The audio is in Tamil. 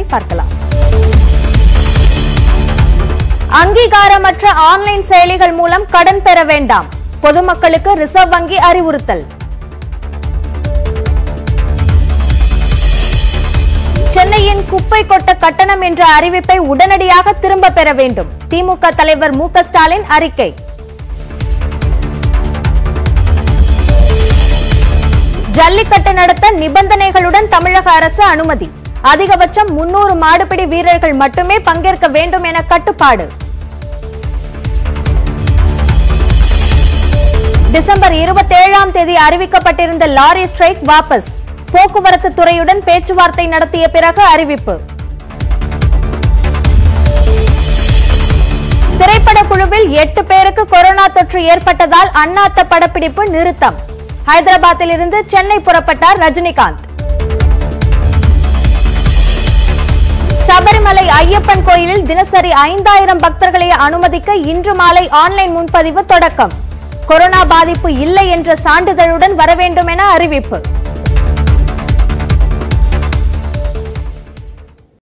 பார்க்கலாம் அங்கீகாரமற்ற ஆன்லைன் செயலிகள் மூலம் கடன் பெற வேண்டாம் பொதுமக்களுக்கு ரிசர்வ் வங்கி அறிவுறுத்தல் சென்னையின் குப்பை கொட்ட கட்டணம் என்ற அறிவிப்பை உடனடியாக திரும்ப பெற வேண்டும் திமுக தலைவர் மு க ஸ்டாலின் அறிக்கை ஜல்லிக்கட்டு நடத்த நிபந்தனைகளுடன் தமிழக அரசு அனுமதி அதிகபட்சம் முன்னூறு மாடுபிடி வீரர்கள் மட்டுமே பங்கேற்க வேண்டும் என கட்டுப்பாடு டிசம்பர் இருபத்தேழாம் தேதி அறிவிக்கப்பட்டிருந்த லாரி ஸ்ட்ரைக் வாபஸ் போக்குவரத்து துறையுடன் பேச்சுவார்த்தை நடத்திய பிறகு அறிவிப்பு திரைப்பட குழுவில் எட்டு பேருக்கு கொரோனா தொற்று ஏற்பட்டதால் அண்ணாத்த படப்பிடிப்பு நிறுத்தம் ஹைதராபாத்தில் இருந்து சென்னை புறப்பட்டார் ரஜினிகாந்த் சபரிமலை ஐயப்பன் கோயிலில் தினசரி ஐந்தாயிரம் பக்தர்களை அனுமதிக்க இன்று மாலை ஆன்லைன் முன்பதிவு தொடக்கம் கொரோனா பாதிப்பு இல்லை என்ற சான்றிதழுடன் வர வேண்டும் என அறிவிப்பு